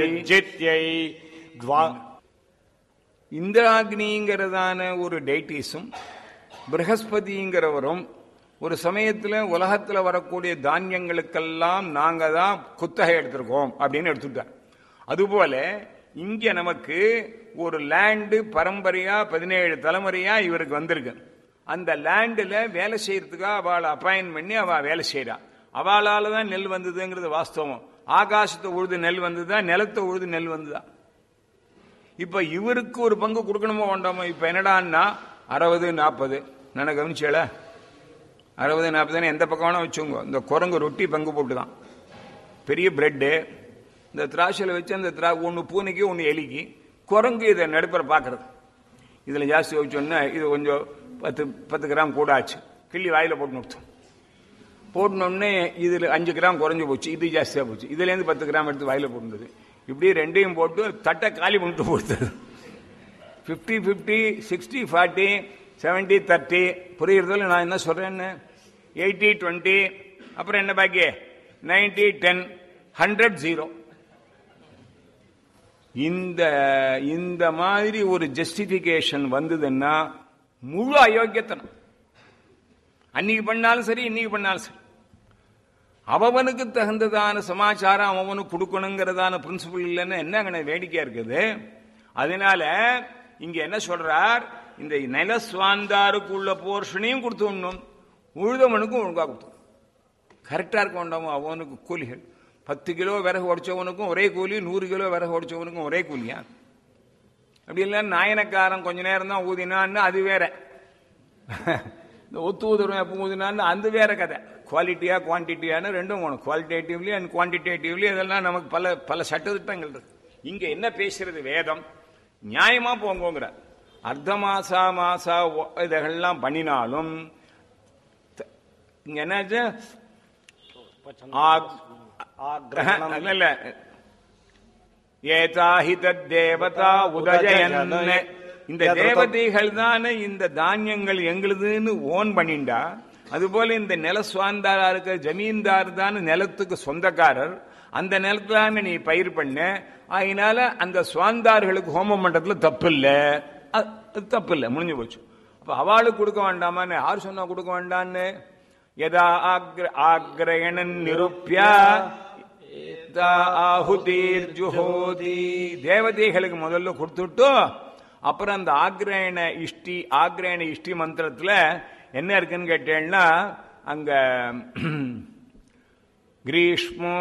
ஜித்யை துவா இந்திராக்னிங்கிறதான ஒரு டைட்டிஸும் பிரகஸ்பதிங்கிறவரும் ஒரு சமயத்தில் உலகத்தில் வரக்கூடிய தானியங்களுக்கெல்லாம் நாங்க தான் குத்தகை எடுத்திருக்கோம் அப்படின்னு எடுத்துட்டார் அதுபோல இங்க நமக்கு ஒரு லேண்டு பரம்பரையா பதினேழு தலைமுறையா இவருக்கு வந்திருக்கு அந்த லேண்டில் வேலை செய்யறதுக்காக அவளை அப்பாயின் பண்ணி அவள் வேலை செய்யறா அவளால தான் நெல் வந்ததுங்கிறது வாஸ்தவம் ஆகாசத்தை உழுது நெல் வந்ததா நிலத்தை உழுது நெல் வந்ததா இப்ப இவருக்கு ஒரு பங்கு கொடுக்கணுமோ வேண்டாமோ இப்ப என்னடான்னா அறுபது நாற்பது நான் கவனிச்சேல அறுபது நாற்பதுன்னு எந்த பக்கம் வேணா வச்சுங்க இந்த குரங்கு ரொட்டி பங்கு போட்டு தான் பெரிய பிரெட்டு இந்த திராட்சையில் வச்சு அந்த திரா ஒன்று பூனைக்கு ஒன்று எலிக்கு குரங்கு இதை நடுப்புற பார்க்கறது இதில் ஜாஸ்தி வச்சோன்னா இது கொஞ்சம் பத்து பத்து கிராம் கூட ஆச்சு கிள்ளி வாயில் போட்டு நிறுத்தும் போட்டோடனே இதில் அஞ்சு கிராம் குறைஞ்சு போச்சு இது ஜாஸ்தியாக போச்சு இதுலேருந்து பத்து கிராம் எடுத்து வாயில் போட்டுருந்தது இப்படி ரெண்டையும் போட்டு தட்டை காலி பண்ணிட்டு கொடுத்தது fifty fifty sixty forty seventy thirty புரியுறதில்ல நான் என்ன சொல்கிறேன்னு எயிட்டி டுவெண்ட்டி அப்புறம் என்ன பாக்கி நைன்டி டென் ஹண்ட்ரட் ஜீரோ இந்த இந்த மாதிரி ஒரு ஜஸ்டிபிகேஷன் வந்ததுன்னா முழு அயோக்கியத்தனம் அன்னைக்கு பண்ணாலும் சரி இன்னைக்கு பண்ணாலும் சரி அவனுக்கு தகுந்ததான சமாச்சாரம் அவனுக்கு கொடுக்கணுங்கிறதான பிரின்சிபல் இல்லைன்னு என்ன வேடிக்கையா இருக்குது அதனால இங்க என்ன சொல்றார் இந்த நிலஸ்வாந்தாருக்கு உள்ள போர்ஷனையும் கொடுத்துடணும் உழுதவனுக்கும் ஒழுங்கா கொடுத்தோம் கரெக்டா இருக்க வேண்டாமோ அவனுக்கு கூலிகள் பத்து கிலோ விறகு உடைச்சவனுக்கும் ஒரே கூலி நூறு கிலோ விறகு உடைச்சவனுக்கும் ஒரே கூலியா அப்படி இல்லை நாயனக்காரன் கொஞ்ச நேரம் தான் ஊதினான்னு அது வேற இந்த ஒத்து ஊதுறவன் எப்போ ஊதினான்னு அது வேற கதை குவாலிட்டியா குவான்டிட்டியான்னு ரெண்டும் வேணும் குவாலிட்டேட்டிவ்லி அண்ட் குவான்டிடேட்டிவ்லி அதெல்லாம் நமக்கு பல பல சட்டத்திட்டங்கள் இருக்கு இங்க என்ன பேசுறது வேதம் நியாயமா போங்கோங்கிற அர்த்த மாசா மாசா இதெல்லாம் பண்ணினாலும் இங்க என்னாச்சு இல்ல ஏதாஹி தேவதா உதஜயன் இந்த தேவதைகள் தானே இந்த தானியங்கள் எங்களுதுன்னு ஓன் பண்ணிண்டா அதுபோல இந்த நில சுவாந்தாரா இருக்க ஜமீன்தார் தான் நிலத்துக்கு சொந்தக்காரர் அந்த நிலத்துல நீ பயிர் பண்ண அதனால அந்த சுவாந்தார்களுக்கு ஹோம மண்டலத்துல தப்பு இல்ல தப்பு இல்ல முடிஞ்சு போச்சு அப்ப அவளுக்கு கொடுக்க வேண்டாமான்னு யார் சொன்னா கொடுக்க வேண்டான்னு யதா ஆக்ரயணன் நிருப்பியா ஆஹுதீர் ஜுஹோதி தேவதைகளுக்கு முதல்ல கொடுத்துட்டு அப்புறம் அந்த ஆக்ரயண இஷ்டி ஆக்ரயண இஷ்டி மந்திரத்துல என்ன இருக்குன்னு கேட்டேன்னா அங்க கிரீஷ்மோ